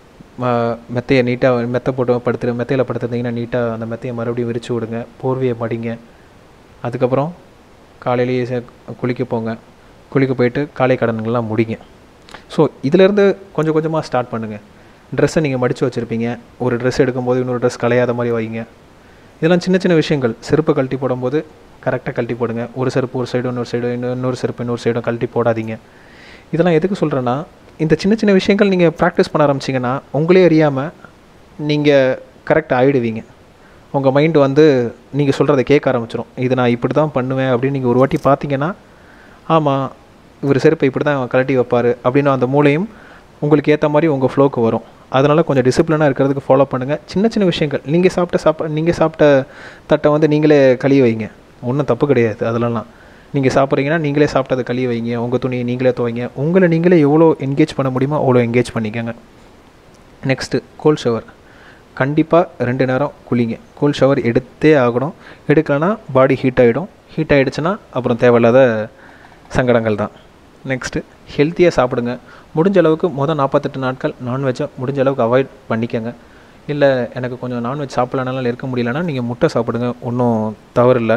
ம- மெத்தையை நீட்டாக மெத்தை போட்டு படுத்துரு மெத்தையில் படுத்துருந்தீங்கன்னா நீட்டாக அந்த மெத்தையை மறுபடியும் விரிச்சு விடுங்க போர்வையை மடிங்க அதுக்கப்புறம் காலையிலேயே சே- குளிக்க போங்க குளிக்க போயிட்டு காலை கடன்கள்லாம் முடிங்க ஸோ இதிலேருந்து கொஞ்சம் கொஞ்சமாக ஸ்டார்ட் பண்ணுங்கள் ட்ரெஸ்ஸை நீங்கள் மடித்து வச்சுருப்பீங்க ஒரு ட்ரெஸ் எடுக்கும்போது இன்னொரு ட்ரெஸ் கலையாத மாதிரி வைங்க இதெல்லாம் சின்ன சின்ன விஷயங்கள் செருப்பு கழட்டி போடும்போது கரெக்டாக கழட்டி போடுங்க ஒரு செருப்பு ஒரு சைடு இன்னொரு சைடு இன்னொரு செருப்பு இன்னொரு சைடும் கழட்டி போடாதீங்க இதெல்லாம் எதுக்கு சொல்கிறேன்னா இந்த சின்ன சின்ன விஷயங்கள் நீங்கள் ப்ராக்டிஸ் பண்ண ஆரம்பிச்சிங்கன்னா உங்களே அறியாமல் நீங்கள் கரெக்ட் ஆகிடுவீங்க உங்கள் மைண்டு வந்து நீங்கள் சொல்கிறத கேட்க ஆரம்பிச்சிடும் இது நான் இப்படி தான் பண்ணுவேன் அப்படின்னு நீங்கள் ஒரு வாட்டி பார்த்தீங்கன்னா ஆமாம் இவர் செருப்பை இப்படி தான் கழட்டி வைப்பார் அப்படின்னு அந்த மூளையும் உங்களுக்கு ஏற்ற மாதிரி உங்கள் ஃப்ளோக்கு வரும் அதனால் கொஞ்சம் டிசிப்ளினாக இருக்கிறதுக்கு ஃபாலோ பண்ணுங்கள் சின்ன சின்ன விஷயங்கள் நீங்கள் சாப்பிட்ட சாப்பா நீங்கள் சாப்பிட்ட தட்டை வந்து நீங்களே கழுவி வைங்க ஒன்றும் தப்பு கிடையாது அதிலலாம் நீங்கள் சாப்பிட்றீங்கன்னா நீங்களே சாப்பிட்டதை கழுவி வைங்க உங்கள் துணியை நீங்களே துவைங்க உங்களை நீங்களே எவ்வளோ என்கேஜ் பண்ண முடியுமோ அவ்வளோ என்கேஜ் பண்ணிக்கோங்க நெக்ஸ்ட்டு கோல்ட் ஷவர் கண்டிப்பாக ரெண்டு நேரம் குளிங்க கோல்ட் ஷவர் எடுத்தே ஆகணும் எடுக்கலைன்னா பாடி ஹீட் ஆகிடும் ஹீட் ஆகிடுச்சுன்னா அப்புறம் தேவையில்லாத சங்கடங்கள் தான் நெக்ஸ்ட்டு ஹெல்த்தியாக சாப்பிடுங்க முடிஞ்ச அளவுக்கு மொதல் நாற்பத்தெட்டு நாட்கள் நான்வெஜ்ஜை முடிஞ்ச அளவுக்கு அவாய்ட் பண்ணிக்கங்க இல்லை எனக்கு கொஞ்சம் நான்வெஜ் சாப்பிட்லனால இருக்க முடியலன்னா நீங்கள் முட்டை சாப்பிடுங்க ஒன்றும் தவறில்லை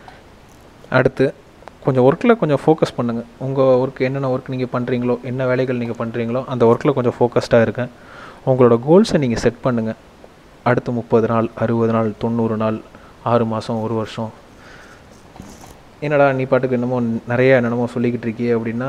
அடுத்து கொஞ்சம் ஒர்க்கில் கொஞ்சம் ஃபோக்கஸ் பண்ணுங்கள் உங்கள் ஒர்க் என்னென்ன ஒர்க் நீங்கள் பண்ணுறீங்களோ என்ன வேலைகள் நீங்கள் பண்ணுறீங்களோ அந்த ஒர்க்கில் கொஞ்சம் ஃபோக்கஸ்டாக இருங்க உங்களோட கோல்ஸை நீங்கள் செட் பண்ணுங்கள் அடுத்த முப்பது நாள் அறுபது நாள் தொண்ணூறு நாள் ஆறு மாதம் ஒரு வருஷம் என்னடா நீ பாட்டுக்கு என்னமோ நிறைய என்னமோ சொல்லிக்கிட்டு இருக்கியே அப்படின்னா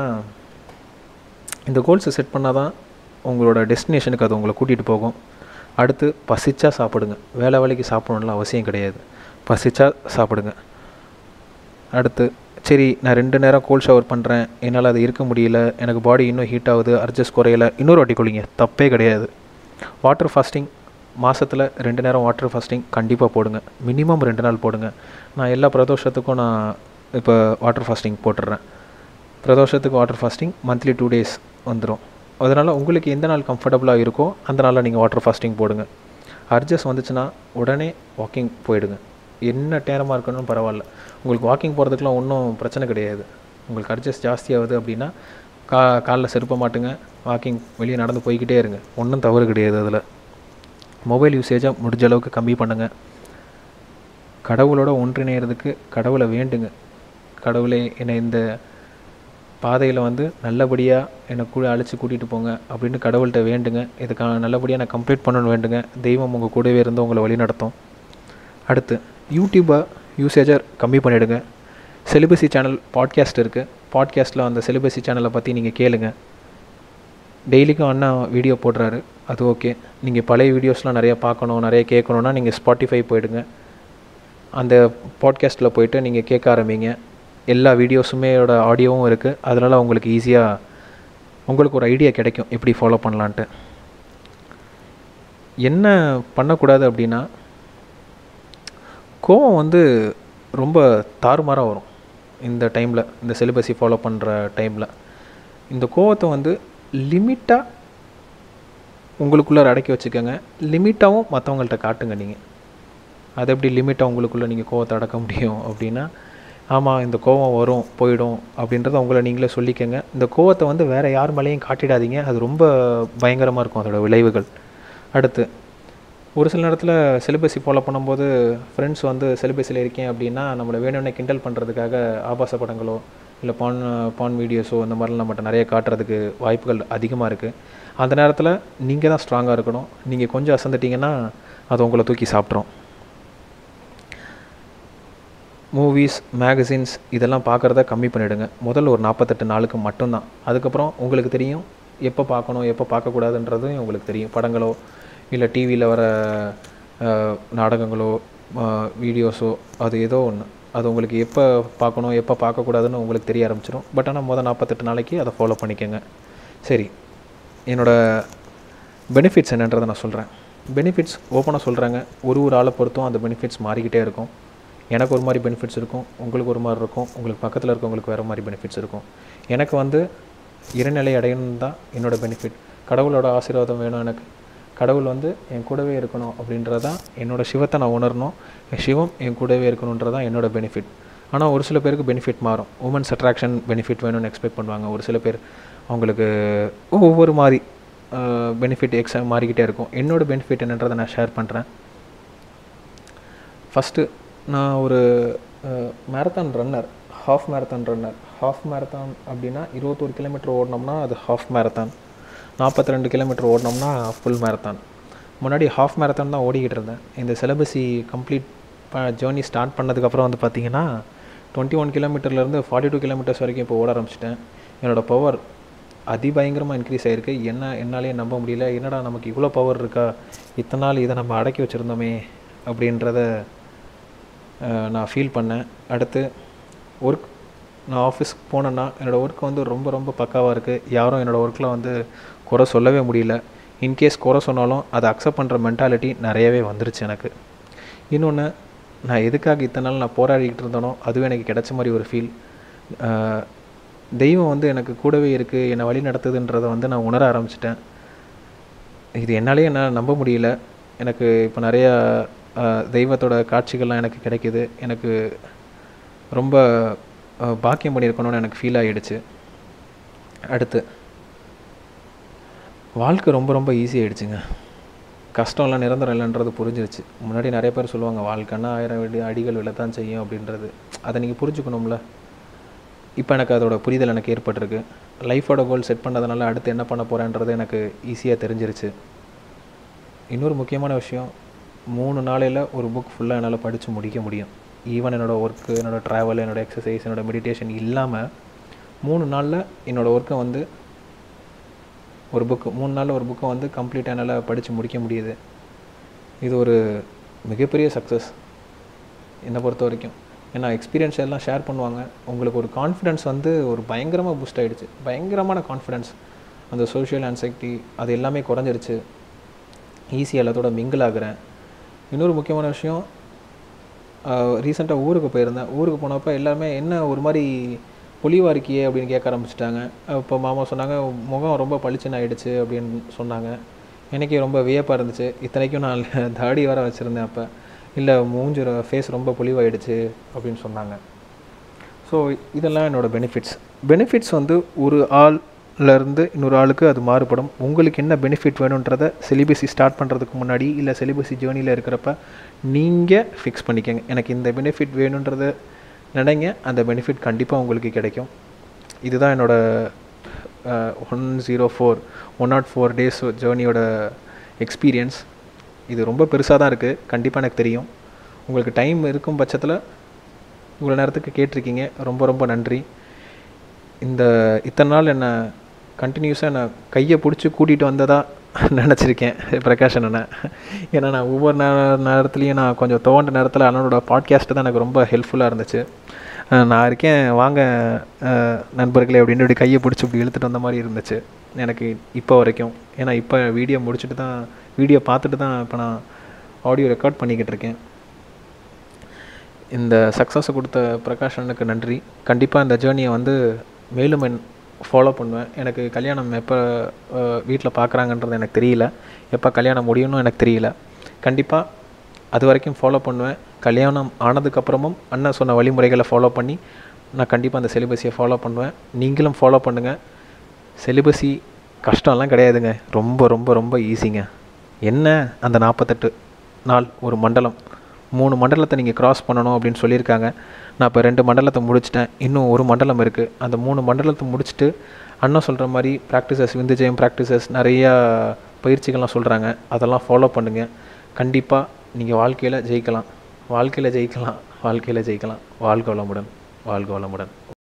இந்த கோல்ஸை செட் பண்ணால் தான் உங்களோட டெஸ்டினேஷனுக்கு அது உங்களை கூட்டிகிட்டு போகும் அடுத்து பசிச்சா சாப்பிடுங்க வேலை வேலைக்கு சாப்பிடணும்லாம் அவசியம் கிடையாது பசிச்சா சாப்பிடுங்க அடுத்து சரி நான் ரெண்டு நேரம் கோல்ட் ஷவர் பண்ணுறேன் என்னால் அது இருக்க முடியல எனக்கு பாடி இன்னும் ஹீட் ஆகுது அட்ஜஸ்ட் குறையல இன்னொரு வாட்டி குளிங்க தப்பே கிடையாது வாட்டர் ஃபாஸ்டிங் மாதத்தில் ரெண்டு நேரம் வாட்டர் ஃபாஸ்டிங் கண்டிப்பாக போடுங்க மினிமம் ரெண்டு நாள் போடுங்க நான் எல்லா பிரதோஷத்துக்கும் நான் இப்போ வாட்டர் ஃபாஸ்டிங் போட்டுடுறேன் பிரதோஷத்துக்கு water fasting monthly two days வந்துடும் அதனால் உங்களுக்கு எந்த நாள் கம்ஃபர்டபுளாக இருக்கோ அந்த நாளில் நீங்கள் வாட்டர் ஃபாஸ்டிங் போடுங்க அர்ஜஸ் வந்துச்சுன்னா உடனே வாக்கிங் போயிடுங்க என்ன நேரமாக இருக்கணும் பரவாயில்ல உங்களுக்கு வாக்கிங் போகிறதுக்குலாம் ஒன்றும் பிரச்சனை கிடையாது உங்களுக்கு அர்ஜஸ் ஜாஸ்தியாகுது அப்படின்னா கா காலில் செருப்ப மாட்டுங்க வாக்கிங் வெளியே நடந்து போய்கிட்டே இருங்க ஒன்றும் தவறு கிடையாது அதில் மொபைல் யூசேஜை முடிஞ்ச அளவுக்கு கம்மி பண்ணுங்கள் கடவுளோட ஒன்றிணைகிறதுக்கு கடவுளை வேண்டுங்க கடவுளே என்னை இந்த பாதையில் வந்து நல்லபடியாக என்னை கூட அழைச்சி கூட்டிகிட்டு போங்க அப்படின்னு கடவுள்கிட்ட வேண்டுங்க இதுக்கான நல்லபடியாக நான் கம்ப்ளீட் பண்ணணும்னு வேண்டுங்க தெய்வம் உங்கள் கூடவே இருந்து உங்களை வழி நடத்தும் அடுத்து யூடியூப்பை யூசேஜை கம்மி பண்ணிவிடுங்க செலிபஸி சேனல் பாட்காஸ்ட் இருக்குது பாட்காஸ்ட்டில் அந்த செலிபஸி சேனலை பற்றி நீங்கள் கேளுங்க டெய்லிக்கும் அண்ணா வீடியோ போடுறாரு அது ஓகே நீங்கள் பழைய வீடியோஸ்லாம் நிறையா பார்க்கணும் நிறைய கேட்கணுன்னா நீங்கள் ஸ்பாட்டிஃபை போயிடுங்க அந்த பாட்காஸ்ட்டில் போயிட்டு நீங்கள் கேட்க ஆரம்பிங்க எல்லா வீடியோஸுமேயோட ஆடியோவும் இருக்குது அதனால் உங்களுக்கு ஈஸியாக உங்களுக்கு ஒரு ஐடியா கிடைக்கும் எப்படி ஃபாலோ பண்ணலான்ட்டு என்ன பண்ணக்கூடாது அப்படின்னா கோவம் வந்து ரொம்ப தாறுமாறாக வரும் இந்த டைமில் இந்த சிலிபஸை ஃபாலோ பண்ணுற டைமில் இந்த கோவத்தை வந்து லிமிட்டாக உங்களுக்குள்ளே அடக்கி வச்சுக்கோங்க லிமிட்டாகவும் மற்றவங்கள்ட்ட காட்டுங்க நீங்கள் அது எப்படி லிமிட்டாக உங்களுக்குள்ளே நீங்கள் கோவத்தை அடக்க முடியும் அப்படின்னா ஆமாம் இந்த கோவம் வரும் போயிடும் அப்படின்றத உங்களை நீங்களே சொல்லிக்கங்க இந்த கோவத்தை வந்து வேறு யார் மேலேயும் காட்டிடாதீங்க அது ரொம்ப பயங்கரமாக இருக்கும் அதோட விளைவுகள் அடுத்து ஒரு சில நேரத்தில் சிலிபஸை ஃபாலோ பண்ணும்போது ஃப்ரெண்ட்ஸ் வந்து சிலிபஸில் இருக்கேன் அப்படின்னா நம்மளை வேணும்னே கிண்டல் பண்ணுறதுக்காக ஆபாச படங்களோ இல்லை பான் பான் வீடியோஸோ இந்த மாதிரிலாம் நம்மகிட்ட நிறைய காட்டுறதுக்கு வாய்ப்புகள் அதிகமாக இருக்குது அந்த நேரத்தில் நீங்கள் தான் ஸ்ட்ராங்காக இருக்கணும் நீங்கள் கொஞ்சம் அசந்துட்டிங்கன்னா அது உங்களை தூக்கி சாப்பிட்ரும் மூவிஸ் மேகசின்ஸ் இதெல்லாம் பார்க்குறத கம்மி பண்ணிவிடுங்க முதல்ல ஒரு நாற்பத்தெட்டு நாளுக்கு மட்டும்தான் அதுக்கப்புறம் உங்களுக்கு தெரியும் எப்போ பார்க்கணும் எப்போ பார்க்கக்கூடாதுன்றதும் உங்களுக்கு தெரியும் படங்களோ இல்லை டிவியில் வர நாடகங்களோ வீடியோஸோ அது ஏதோ ஒன்று அது உங்களுக்கு எப்போ பார்க்கணும் எப்போ பார்க்கக்கூடாதுன்னு உங்களுக்கு தெரிய ஆரம்பிச்சிடும் பட் ஆனால் மொதல் நாற்பத்தெட்டு நாளைக்கு அதை ஃபாலோ பண்ணிக்கோங்க சரி என்னோடய பெனிஃபிட்ஸ் என்னன்றதை நான் சொல்கிறேன் பெனிஃபிட்ஸ் ஓப்பனாக சொல்கிறாங்க ஒரு ஒரு ஆளை பொறுத்தும் அந்த பெனிஃபிட்ஸ் மாறிக்கிட்டே இருக்கும் எனக்கு ஒரு மாதிரி பெனிஃபிட்ஸ் இருக்கும் உங்களுக்கு ஒரு மாதிரி இருக்கும் உங்களுக்கு பக்கத்தில் இருக்கவங்களுக்கு வேறு மாதிரி பெனிஃபிட்ஸ் இருக்கும் எனக்கு வந்து இறைநிலை அடையணும் தான் என்னோடய பெனிஃபிட் கடவுளோட ஆசீர்வாதம் வேணும் எனக்கு கடவுள் வந்து என் கூடவே இருக்கணும் அப்படின்றதான் என்னோடய சிவத்தை நான் உணரணும் என் சிவம் என் கூடவே இருக்கணுன்றதான் என்னோடய பெனிஃபிட் ஆனால் ஒரு சில பேருக்கு பெனிஃபிட் மாறும் உமன்ஸ் அட்ராக்ஷன் பெனிஃபிட் வேணும்னு எக்ஸ்பெக்ட் பண்ணுவாங்க ஒரு சில பேர் அவங்களுக்கு ஒவ்வொரு மாதிரி பெனிஃபிட் எக்ஸா மாறிக்கிட்டே இருக்கும் என்னோடய பெனிஃபிட் என்னன்றதை நான் ஷேர் பண்ணுறேன் ஃபஸ்ட்டு நான் ஒரு marathon runner half marathon runner half marathon அப்படின்னா இருபத்தோரு கிலோமீட்டர் ஓடினோம்னா அது ஹாஃப் மேரத்தான் நாற்பத்தி ரெண்டு கிலோமீட்டர் ஓடினோம்னா ஃபுல் மேரத்தான் முன்னாடி ஹாஃப் மேரத்தான் தான் ஓடிக்கிட்டு இருந்தேன் இந்த சிலபஸி கம்ப்ளீட் ப ஜேர்னி ஸ்டார்ட் பண்ணதுக்கப்புறம் வந்து பார்த்தீங்கன்னா டுவெண்ட்டி ஒன் கிலோமீட்டர்லேருந்து ஃபார்ட்டி டூ கிலோமீட்டர்ஸ் வரைக்கும் இப்போ ஓட ஆரம்பிச்சிட்டேன் என்னோடய பவர் அதிபயங்கரமாக இன்க்ரீஸ் ஆகிருக்கு என்ன என்னாலே நம்ப முடியல என்னடா நமக்கு இவ்வளோ பவர் இருக்கா இத்தனை நாள் இதை நம்ம அடக்கி வச்சுருந்தோமே அப்படின்றத நான் ஃபீல் பண்ணேன் அடுத்து ஒர்க் நான் ஆஃபீஸ்க்கு போனேன்னா என்னோடய ஒர்க் வந்து ரொம்ப ரொம்ப பக்காவாக இருக்குது யாரும் என்னோடய ஒர்க்கில் வந்து குறை சொல்லவே முடியல இன்கேஸ் குறை சொன்னாலும் அதை அக்செப்ட் பண்ணுற மென்டாலிட்டி நிறையவே வந்துருச்சு எனக்கு இன்னொன்று நான் எதுக்காக இத்தனை நாள் நான் போராடிக்கிட்டு இருந்தேனோ அதுவும் எனக்கு கிடைச்ச மாதிரி ஒரு ஃபீல் தெய்வம் வந்து எனக்கு கூடவே இருக்குது என்னை வழி நடத்துதுன்றதை வந்து நான் உணர ஆரம்பிச்சிட்டேன் இது என்னாலே என்னால் நம்ப முடியல எனக்கு இப்போ நிறையா தெய்வத்தோட காட்சிகள்லாம் எனக்கு கிடைக்கிது எனக்கு ரொம்ப பாக்கியம் பண்ணியிருக்கணும்னு எனக்கு ஃபீல் ஆகிடுச்சு அடுத்து வாழ்க்கை ரொம்ப ரொம்ப ஈஸி ஆகிடுச்சுங்க கஷ்டம்லாம் நிரந்தரம் இல்லைன்றது புரிஞ்சிருச்சு முன்னாடி நிறைய பேர் சொல்லுவாங்க வாழ்க்கைன்னா ஆயிரம் வீடு அடிகள் விழத்தான் செய்யும் அப்படின்றது அதை நீங்கள் புரிஞ்சுக்கணும்ல இப்போ எனக்கு அதோட புரிதல் எனக்கு ஏற்பட்டிருக்கு லைஃபோட கோல் செட் பண்ணதுனால அடுத்து என்ன பண்ண போகிறேன்றது எனக்கு ஈஸியாக தெரிஞ்சிருச்சு இன்னொரு முக்கியமான விஷயம் மூணு நாளையில் ஒரு புக் ஃபுல்லாக என்னால் படித்து முடிக்க முடியும் ஈவன் என்னோடய ஒர்க்கு என்னோடய ட்ராவல் என்னோடய எக்ஸசைஸ் என்னோடய மெடிடேஷன் இல்லாமல் மூணு நாளில் என்னோடய ஒர்க்கை வந்து ஒரு புக்கு மூணு நாளில் ஒரு புக்கை வந்து கம்ப்ளீட்டாக என்னால் படித்து முடிக்க முடியுது இது ஒரு மிகப்பெரிய சக்ஸஸ் என்னை பொறுத்த வரைக்கும் ஏன்னா எக்ஸ்பீரியன்ஸ் எல்லாம் ஷேர் பண்ணுவாங்க உங்களுக்கு ஒரு கான்ஃபிடென்ஸ் வந்து ஒரு பயங்கரமாக பூஸ்ட் ஆகிடுச்சு பயங்கரமான கான்ஃபிடென்ஸ் அந்த சோஷியல் ஆன்சைட்டி அது எல்லாமே குறைஞ்சிருச்சு ஈஸியாக எல்லாத்தோட மிங்கிள் ஆகுறேன் இன்னொரு முக்கியமான விஷயம் ரீசெண்டாக ஊருக்கு போயிருந்தேன் ஊருக்கு போனப்போ எல்லாருமே என்ன ஒரு மாதிரி பொலிவாக இருக்கியே அப்படின்னு கேட்க ஆரம்பிச்சிட்டாங்க இப்போ மாமா சொன்னாங்க முகம் ரொம்ப பளிச்சுன்னு ஆயிடுச்சு அப்படின்னு சொன்னாங்க எனக்கே ரொம்ப வியப்பாக இருந்துச்சு இத்தனைக்கும் நான் தாடி வர வச்சுருந்தேன் அப்போ இல்லை மூஞ்சி ஃபேஸ் ரொம்ப பொலிவாயிடுச்சு அப்படின்னு சொன்னாங்க ஸோ இதெல்லாம் என்னோடய பெனிஃபிட்ஸ் பெனிஃபிட்ஸ் வந்து ஒரு ஆள்லேருந்து இன்னொரு ஆளுக்கு அது மாறுபடும் உங்களுக்கு என்ன பெனிஃபிட் வேணுன்றதை சிலிபஸி ஸ்டார்ட் பண்ணுறதுக்கு முன்னாடி இல்லை சிலிபஸி ஜேர்னியில் இருக்கிறப்ப நீங்கள் ஃபிக்ஸ் பண்ணிக்கங்க எனக்கு இந்த பெனிஃபிட் வேணுன்றத நினைங்க அந்த பெனிஃபிட் கண்டிப்பாக உங்களுக்கு கிடைக்கும் இதுதான் என்னோடய one zero four one nought four days ஜேர்னியோட எக்ஸ்பீரியன்ஸ் இது ரொம்ப பெருசாக தான் இருக்குது கண்டிப்பாக எனக்கு தெரியும் உங்களுக்கு டைம் இருக்கும் பட்சத்தில் இவ்வளோ நேரத்துக்கு கேட்டிருக்கீங்க ரொம்ப ரொம்ப நன்றி இந்த இத்தனை நாள் என்னை கண்டினியூஸாக நான் கையை பிடிச்சி கூட்டிகிட்டு வந்ததாக நினச்சிருக்கேன் பிரகாஷ் அண்ணனை ஏன்னா நான் ஒவ்வொரு நேர நேரத்துலையும் நான் கொஞ்சம் துவண்ட நேரத்தில் அண்ணனோட பாட்காஸ்ட்டு தான் எனக்கு ரொம்ப ஹெல்ப்ஃபுல்லாக இருந்துச்சு நான் இருக்கேன் வாங்க நண்பர்களே அப்படின்னு இப்படி கையை பிடிச்சி இப்படி இழுத்துட்டு வந்த மாதிரி இருந்துச்சு எனக்கு இப்போ வரைக்கும் ஏன்னா இப்போ வீடியோ முடிச்சுட்டு தான் வீடியோ பார்த்துட்டு தான் இப்போ நான் ஆடியோ ரெக்கார்ட் பண்ணிக்கிட்டு இருக்கேன் இந்த சக்ஸஸை கொடுத்த பிரகாஷ் அண்ணனுக்கு நன்றி கண்டிப்பாக இந்த ஜேர்னியை வந்து மேலும் என் ஃபாலோ பண்ணுவேன் எனக்கு கல்யாணம் எப்போ வீட்டில் பார்க்குறாங்கன்றது எனக்கு தெரியல எப்போ கல்யாணம் முடியும்னு எனக்கு தெரியல கண்டிப்பாக அது வரைக்கும் ஃபாலோ பண்ணுவேன் கல்யாணம் ஆனதுக்கப்புறமும் அண்ணன் சொன்ன வழிமுறைகளை ஃபாலோ பண்ணி நான் கண்டிப்பாக அந்த சிலிபஸியை ஃபாலோ பண்ணுவேன் நீங்களும் ஃபாலோ பண்ணுங்கள் சிலிபஸி கஷ்டம்லாம் கிடையாதுங்க ரொம்ப ரொம்ப ரொம்ப ஈஸிங்க என்ன அந்த நாற்பத்தெட்டு நாள் ஒரு மண்டலம் மூணு மண்டலத்தை நீங்கள் கிராஸ் பண்ணணும் அப்படின்னு சொல்லியிருக்காங்க நான் இப்போ ரெண்டு மண்டலத்தை முடிச்சிட்டேன் இன்னும் ஒரு மண்டலம் இருக்குது அந்த மூணு மண்டலத்தை முடிச்சுட்டு அண்ணன் சொல்கிற மாதிரி ப்ராக்டிசஸ் விந்துஜெயம் ப்ராக்டிசஸ் நிறையா பயிற்சிகள்லாம் சொல்கிறாங்க அதெல்லாம் ஃபாலோ பண்ணுங்கள் கண்டிப்பாக நீங்கள் வாழ்க்கையில் ஜெயிக்கலாம் வாழ்க்கையில் ஜெயிக்கலாம் வாழ்க்கையில் ஜெயிக்கலாம் வாழ்க வளமுடன் வாழ்க வளமுடன்